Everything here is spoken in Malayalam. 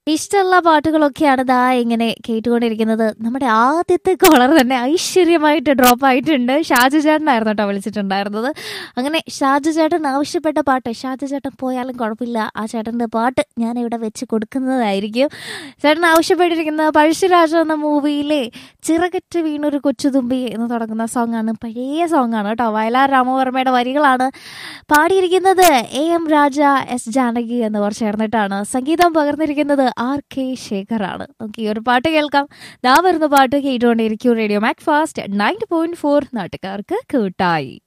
ഇഷ്ടമുള്ള പാട്ടുകളൊക്കെയാണ് ദാ ഇങ്ങനെ കേട്ടുകൊണ്ടിരിക്കുന്നത് നമ്മുടെ ആദ്യത്തെ കോളർ തന്നെ ഐശ്വര്യമായിട്ട് ഡ്രോപ്പ് ആയിട്ടുണ്ട് ഷാജു ചേട്ടനായിരുന്നു കേട്ടോ വിളിച്ചിട്ടുണ്ടായിരുന്നത് അങ്ങനെ ഷാജു ചേട്ടൻ ആവശ്യപ്പെട്ട പാട്ട് ഷാജു ചേട്ടൻ പോയാലും കുഴപ്പമില്ല ആ ചേട്ടൻ്റെ പാട്ട് ഞാൻ ഇവിടെ വെച്ച് കൊടുക്കുന്നതായിരിക്കും ചേട്ടൻ ആവശ്യപ്പെട്ടിരിക്കുന്ന പഴശ്ശിരാജ എന്ന മൂവിയിലെ ചിറകറ്റ് വീണൊരു കൊച്ചുതുമ്പി എന്ന് തുടങ്ങുന്ന സോങ്ങാണ് പഴയ സോങ്ങാണ് കേട്ടോ വയലാർ രാമവർമ്മയുടെ വരികളാണ് പാടിയിരിക്കുന്നത് A M Raja S Janaki എന്നിവർ ചേർന്നിട്ടാണ് സംഗീതം പകർന്നിരിക്കുന്നത് ആർ കെ ശേഖറാണ് നമുക്ക് ഈ ഒരു പാട്ട് കേൾക്കാം ദാ വരുന്ന പാട്ട് കേട്ടുകൊണ്ടിരിക്കും radio Macfast ninety point four നാട്ടുകാർക്ക് കൂട്ടായി